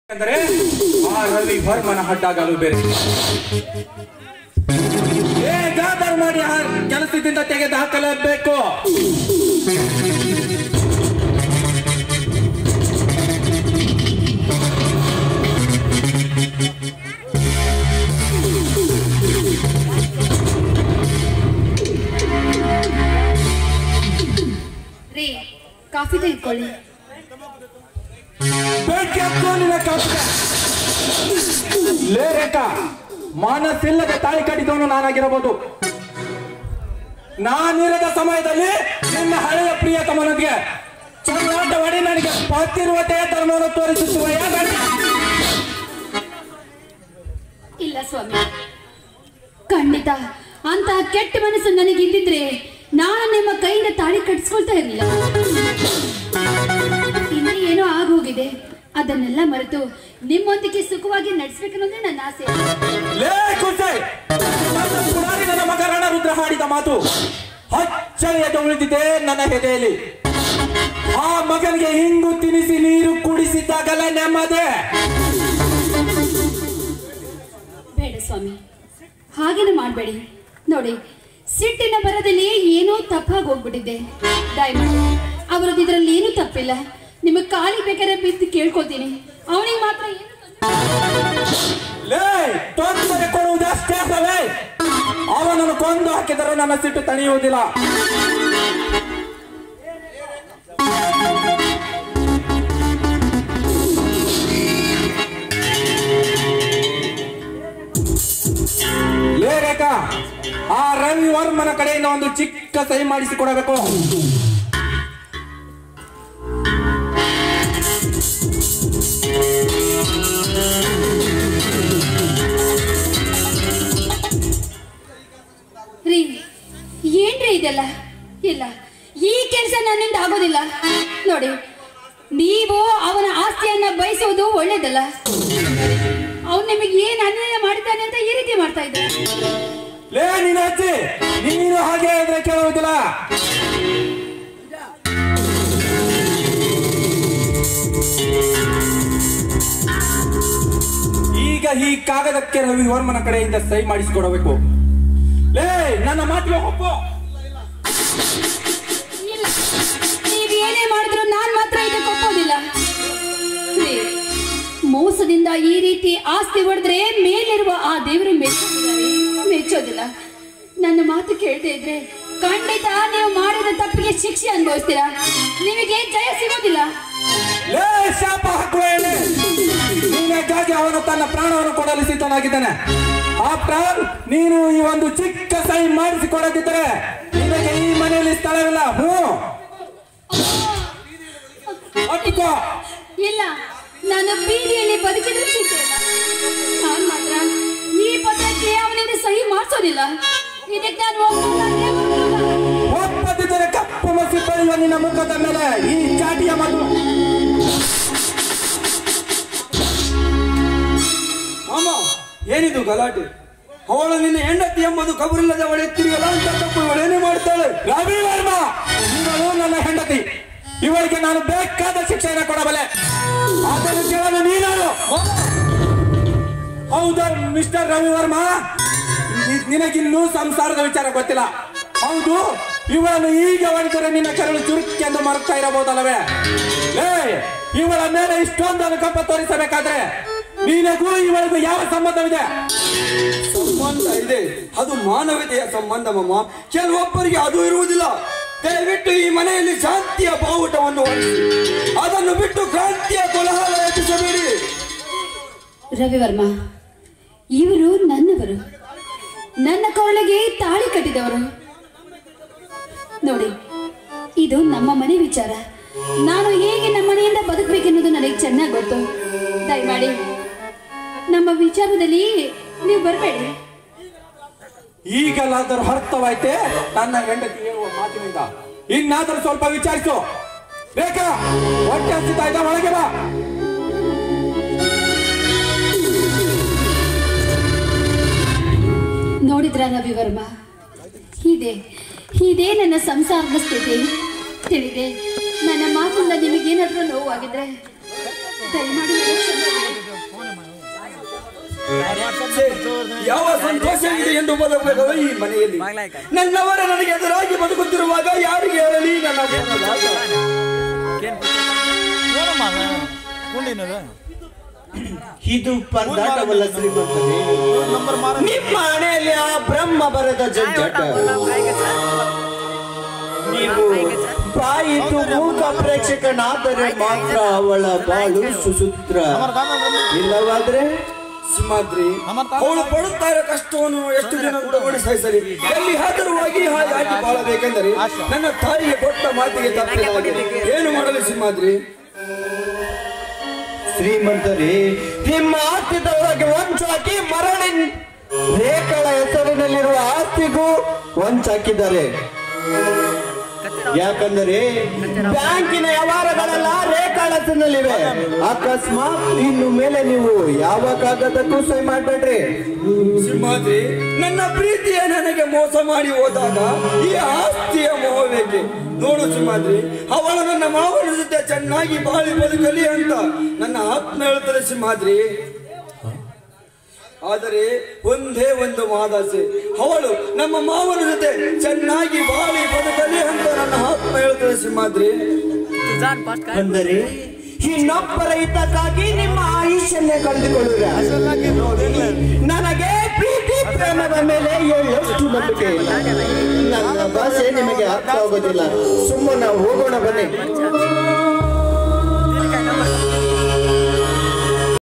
ಅಂದರೆ ಆ ರವಿ ವರ್ಮನ ಹಡ್ಡಾಗಲು ಬೇರೆ ಹೇಗಾದರೂ ಮಾಡಿ ಆ ಕೆಲಸದಿಂದ ತೆಗೆದು ಹಾಕಲೇಬೇಕು ರೀ ಕಾಫಿ ತೆಗೆದುಕೊಳ್ಳಿ ಬೆಂಕಿ ಹಚ್ಚು ನಿನ್ನ ಕಪ್ಪೆ. ಲೇ ರೇಖಾ ಮನಸ್ಸಿಲ್ಲದೆ ತಾಳಿ ಕಟ್ಟಿದವನು ನಾನಾಗಿರಬಹುದು ನಾನಿರದ ಸಮಯದಲ್ಲಿ ನಿನ್ನ ಹಳೆಯ ಪ್ರಿಯತಮನಿಗೆ ಚಂದ್ರಾಟವಾಡಿ ನನಗೆ ಪತ್ತಿರುವತೆಯ ಧರ್ಮವನ್ನು ತೋರಿಸುತ್ತುವ ಇಲ್ಲ ಸ್ವಾಮಿ ಖಂಡಿತ ಅಂತ ಕೆಟ್ಟ ಮನಸ್ಸು ನನಗೆ ಇದ್ದಿದ್ರೆ ನಾನು ನಿಮ್ಮ ಕೈಯಿಂದ ತಾಳಿ ಕಟ್ಟಿಸ್ಕೊಳ್ತಾ ಇರಲಿಲ್ಲ ಇನ್ನು ಏನೋ ಆಗೋಗಿದೆ ಅದನ್ನೆಲ್ಲ ಮರೆತು ನಿಮ್ಮೊಂದಿಗೆ ಸುಖವಾಗಿ ನಡೆಸ್ಬೇಕನ್ನೋದೇ ನನ್ನ ಆಸೆ ಲೇ ಕುಸೆ ನನ್ನ ಪುರಾರಿ ನನ್ನ ಮಗ ರಣರುದ್ರ ಹಾಡಿದ ಮಾತು ಅಚ್ಚರಿಯದ ಉಳಿದಿದೆ ನನ್ನ ಹೆದೆಯಲ್ಲಿ ಆ ಮಗನಿಗೆ ಹಿಂಗು ತಿನಿಸಿ ನೀರು ಕುಡಿಸಿದ್ದಾಗಲೇ ನೆಮ್ಮದಿ ಬೇಡ ಸ್ವಾಮಿ ಹಾಗೇನು ಮಾಡಬೇಡಿ ನೋಡಿ ಸಿಟ್ಟಿನ ಬರದಲ್ಲಿ ಏನೋ ತಪ್ಪಾಗಿ ಹೋಗ್ಬಿಟ್ಟಿದ್ದೆ ದಯಮಾಡಿ ಅವರದ್ದು ಇದರಲ್ಲಿ ಏನೂ ತಪ್ಪಿಲ್ಲ ನಿಮಗೆ ಕಾಲಿಗೆ ಬೇಕಾದ್ರೆ ಬಿದ್ದು ಕೇಳ್ಕೊತೀನಿ ಅವನಿಗೆ ಮಾತ್ರ ಏನು ತೊಂದ್ರೆ- ಲೇ ತೊಂದರೆ ಕೊಡುವುದಷ್ಟೇ ಅಲ್ಲವೇ ಅವನನ್ನು ಕೊಂದು ಹಾಕಿದರೆ ನನ್ನ ಸಿಟ್ಟು ತಣಿಯುವುದಿಲ್ಲ ಲೇ ರೇಖಾ ಆ ರವಿ ವರ್ಮನ ಕಡೆಯಿಂದ ಒಂದು ಚಿಕ್ಕ ಸಹಿ ಮಾಡಿಸಿಕೊಡಬೇಕು ರೀ ಏನ್ರಿ ಇದೆಲ್ಲ ಇಲ್ಲ ಈ ಕೆಲಸ ನನ್ನಿಂದ ಆಗೋದಿಲ್ಲ ನೋಡಿ ನೀವು ಅವನ ಆಸ್ತಿಯನ್ನ ಬಯಸುವುದು ಒಳ್ಳೇದಲ್ಲ ಅವನು ನಿಮಗೆ ಏನ್ ಅನ್ಯಾಯ ಮಾಡಿದ್ದಾನೆ ಅಂತ ಈ ರೀತಿ ಮಾಡ್ತಾ ಇದ್ದ ಲೇ ನೀನು ಅಜ್ಜಿ ನೀನು ಹಾಗೆ ಇದ್ರೆ ಕೇಳುವುದಿಲ್ಲ ಈಗ ಈ ಕಾಗದಕ್ಕೆ ರವಿ ವರ್ಮನ ಕಡೆಯಿಂದ ಸಹಿ ಮಾಡಿಸಿಕೊಡಬೇಕು ಲೇ ನನ್ನ ಮಾತಿಗೆ ಒಪ್ಪು ಇಲ್ಲ ನೀವ್ ಏನೇ ಮಾಡಿದ್ರು ನಾನ್ ಮಾತ್ರ ಇದಕ್ಕೆ ಒಪ್ಪೋದಿಲ್ಲ ರೀ, ಮೋಸದಿಂದ ಈ ರೀತಿ ಆಸ್ತಿ ಹೊಡೆದ್ರೆ ಮೇಲಿರುವ ಆ ದೇವರು ಮೆಚ್ಚೋದಿಲ್ಲ ಮೆಚ್ಚೋದಿಲ್ಲ ನನ್ನ ಮಾತು ಕೇಳ್ತಾ ಇದ್ರೆ ಖಂಡಿತ ನೀವು ಮಾಡಿದ ತಪ್ಪಿಗೆ ಶಿಕ್ಷೆ ಅನುಭವಿಸ್ತೀರಾ ನಿಮಗೆ ಜಯ ಸಿಗೋದಿಲ್ಲ ಲೇ ಶಾಪ ಹಾಕುವ ಹೇಳಿ ನಿನಗಾಗಿ ಅವನು ತನ್ನ ಪ್ರಾಣವನ್ನು ಕೊಡಲು ಸಿದ್ಧನಾಗಿದ್ದಾನೆ ಆ ಪ್ರಾಣ ನೀನು ಈ ಒಂದು ಚಿಕ್ಕ ಸಹಿ ಮಾಡಿಸಿಕೊಡದಿದ್ದರೆ ನಿನಗೆ ಈ ಮನೆಯಲ್ಲಿ ಸ್ಥಳವಿಲ್ಲ ಹ್ಞೂ ಒಪ್ಪಿಕೋ ಇಲ್ಲ ನಾನು ಬೀದಿಯಲ್ಲಿ ಬದುಕಿದ್ರೆ ಚಿಂತೆ ಇಲ್ಲ ನಾನ್ ಮಾತ್ರ ಈ ಪತ್ರಕ್ಕೆ ಅವನಿಂದ ಸಹಿ ಮಾಡಿಸೋದಿಲ್ಲ ಇದಕ್ಕೆ ನಾನು ಒಪ್ಪಲ್ಲ, ಒಪ್ಪಲ್ಲ. ಒಪ್ಪದಿದ್ದರೆ ಕಪ್ಪು ಮಸಿ ಬಳಿಯುವ ನಿನ್ನ ಮುಖದ ಮೇಲೆ ಈ ಚಾಟಿಯ ಮಧು ಮಾಮ ಏನಿದು ಗಲಾಟೆ ಅವಳು ನಿನ್ನ ಹೆಂಡತಿ ಎಂಬುದು ಕಬರಿಲ್ಲದೆ ಅವಳು ಎತ್ತಿರಿಯಲ್ಲ ಅಂತ ತಪ್ಪು ಇವಳೇನೇ ಮಾಡ್ತಾಳೆ ರವಿ ವರ್ಮ ಇವಳು ನನ್ನ ಹೆಂಡತಿ ಇವಳಿಗೆ ನಾನು ಬೇಕಾದ ಶಿಕ್ಷೆಯನ್ನು ಕೊಡಬಲ್ಲೆ ಅದನ್ನು ಕೇಳಲು ನೀನಾರು ಹೌದಾ ಮಿಸ್ಟರ್ ರವಿ ವರ್ಮ ನಿ- ನಿನಗಿನ್ನೂ ಸಂಸಾರದ ವಿಚಾರ ಗೊತ್ತಿಲ್ಲ ಹೌದು ಇವಳನ್ನು ಈಗ ಹೊಡೆದರೆ ನಿನ್ನ ಕರಳು ಚುರುಕೆಂದು ಮರುತ್ತಾ ಇರಬಹುದಲ್ಲವೇ ಲೇ ಇವಳ ಮೇಲೆ ಇಷ್ಟೊಂದು ಅನುಕಂಪ ತೋರಿಸಬೇಕಾದ್ರೆ ನಿನಗೂ ಇವಳಿಗೂ ಯಾವ ಸಂಬಂಧವಿದೆ ಸಂಬಂಧ ಇದೆ ಅದು ಮಾನವೀಯತೆಯ ಸಂಬಂಧ ಮಾಮ ಕೆಲವೊಬ್ಬರಿಗೆ ಅದು ಇರುವುದಿಲ್ಲ ದಯವಿಟ್ಟು ಈ ಮನೆಯಲ್ಲಿ ಶಾಂತಿಯ ಬಾವುಟವನ್ನು ಹೊರಿಸಿ ಅದನ್ನು ಬಿಟ್ಟು ಕ್ರಾಂತಿಯ ಕೋಲಾಹಲ ಎಬ್ಬಿಸಬೇಡಿ ರವಿವರ್ಮ ಇವರು ನನ್ನವರು ನನ್ನ ಕೊರಳಿಗೆ ತಾಳಿ ಕಟ್ಟಿದವರು ನೋಡಿ ಇದು ನಮ್ಮ ಮನೆ ವಿಚಾರ ನಾನು ಹೇಗೆ ನಮ್ಮ ಮನೆಯಿಂದ ಬದುಕಬೇಕೆನ್ನೋದು ನನಗೆ ಚೆನ್ನಾಗಿ ಗೊತ್ತು ದಯಮಾಡಿ ನಮ್ಮ ವಿಚಾರದಲ್ಲಿ ನೀವು ಬರಬೇಡಿ ಈಗಲಾದರೂ ಅರ್ಥವಾಯ್ತೆ ನನ್ನ ಹೆಂಡತಿ ಹೇಳುವ ಮಾತಿನಿಂದ ಇನ್ನಾದರೂ ಸ್ವಲ್ಪ ವಿಚಾರಿಸು ಬೇಕಾ ಹೊಟ್ಟೆ ಹಸಿತಾ ಇದ್ದ ಒಳಗೆ ಬಾ ನೋಡಿದ್ರ ರವಿವರ್ಮ ಇದೆ ಇದೇ ನನ್ನ ಸಂಸಾರದ ಸ್ಥಿತಿ ತಿಳಿದೆ ನನ್ನ ಮಾತಿಂದ ನಿಮಗೇನಾದ್ರೂ ನೋವಾಗಿದ್ರೆ ದಯಮಾಡಿ ನನಗೆ ಕ್ಷಮೆ ಮಾಡಿ. ಛೇ, ಯಾವ ಸಂತೋಷವಿದೆ ಎಂದು ಬದುಕಬೇಕು ಈ ಮನೆಯಲ್ಲಿ ನನ್ನವರ ನನಗೆ ಎದುರಾಗಿ ಬದುಕುತ್ತಿರುವಾಗ ಯಾರಿಗೆ ಹೇಳಲಿ ನನ್ನ ಪರದಾಟ? ಇದು ಪಂದಾಟವಲ್ಲ ಶ್ರೀಮಂತನೇ ನಿಮ್ಮ ಹಣೆಯಲ್ಲಿ ಆ ಬ್ರಹ್ಮ ಬರದ ಜಂಜಟ ನೀವು ಬಾಯಿತು ಮೂಕ ಪ್ರೇಕ್ಷಕನಾದರೆ ಮಾತ್ರ ಅವಳ ಬಾಳು ಸುಸೂತ್ರ ಇಲ್ಲವಾದ್ರೆ ಸಿಂಹಾದ್ರಿ ಅವಳು ಪಡುತ್ತಾ ಇರೋ ಕಷ್ಟವನ್ನು ಎಷ್ಟು ದಿನ ಕೂಡ ಸಹಿಸಲಿ ಎಲ್ಲಿ ಹಾಜರುವಾಗಿ ಹಾಗೆ ಹಾಕಿ ಬಾಳಬೇಕೆಂದರೆ ನನ್ನ ತಾಯಿಗೆ ಕೊಟ್ಟ ಮಾತಿಗೆ ತಪ್ಪಿದಾಗಿದೆ ಏನು ಮಾಡಲಿ ಸಿಂಹಾದ್ರಿ ಶ್ರೀಮಂತರೇ ನಿಮ್ಮ ಆಸ್ತಿದೊಳಗೆ ಹೊಂಚಾಕಿ ಮರಳಿ ರೇಖಳ ಹೆಸರಿನಲ್ಲಿರುವ ಆಸ್ತಿಗೂ ಹೊಂಚಾಕಿದ್ದಾರೆ ಯಾಕಂದರೆ ಬ್ಯಾಂಕಿನ ವ್ಯವಹಾರಗಳೆಲ್ಲ ರೇಖಾಳ ಹೆಸರಿನಲ್ಲಿವೆ ಅಕಸ್ಮಾತ್ ಇನ್ನು ಮೇಲೆ ನೀವು ಯಾವ ಕಾಗದಕ್ಕೂ ಸಹಿ ಮಾಡ್ಬೇಡ್ರಿ ಸಿಂಹಾದ್ರಿ ನನ್ನ ಪ್ರೀತಿಯ ನನಗೆ ಮೋಸ ಮಾಡಿ ಹೋದಾಗ ಈ ಆಸ್ತಿಯ ಮೋಹವೇಕೆ ನೋಡು ಸಿಂಹಾದ್ರಿ ಅವಳು ನನ್ನ ಮಾವನ ಜೊತೆ ಚೆನ್ನಾಗಿ ಬಾಳಿ ಬದುಕಲಿ ಅಂತ ನನ್ನ ಆತ್ಮ ಹೇಳುತ್ತದೆ ಸಿಂಹಾದ್ರಿ ಆದರೆ ಒಂದೇ ಒಂದು ಮಾದಾಸೆ ಅವಳು ನಮ್ಮ ಮಾವನ ಜೊತೆ ಚೆನ್ನಾಗಿ ಬಾಳಿ ಬದುಕಲಿ ಅಂತ ನನ್ನ ಆತ್ಮ ಹೇಳುತ್ತದೆ ಸಿಂಹಾದ್ರಿ ಅಂದರೆ ಇನ್ನೊಬ್ಬರ ಹಿತಕ್ಕಾಗಿ ನಿಮ್ಮ ಆಯುಷ್ಯನ್ನೇ ಕಳೆದುಕೊಳ್ಳುವ ನನಗೆ ಪ್ರೀತಿ ಪ್ರೇಮದ ಮೇಲೆ ಎಷ್ಟು ನಂಬಿಕೆ ಇಲ್ಲ ನನ್ನ ಭಾಷೆ ನಿಮಗೆ ಅರ್ಥ ಆಗೋದಿಲ್ಲ ಸುಮ್ಮನೆ ಹೋಗೋಣ ಬನ್ನಿ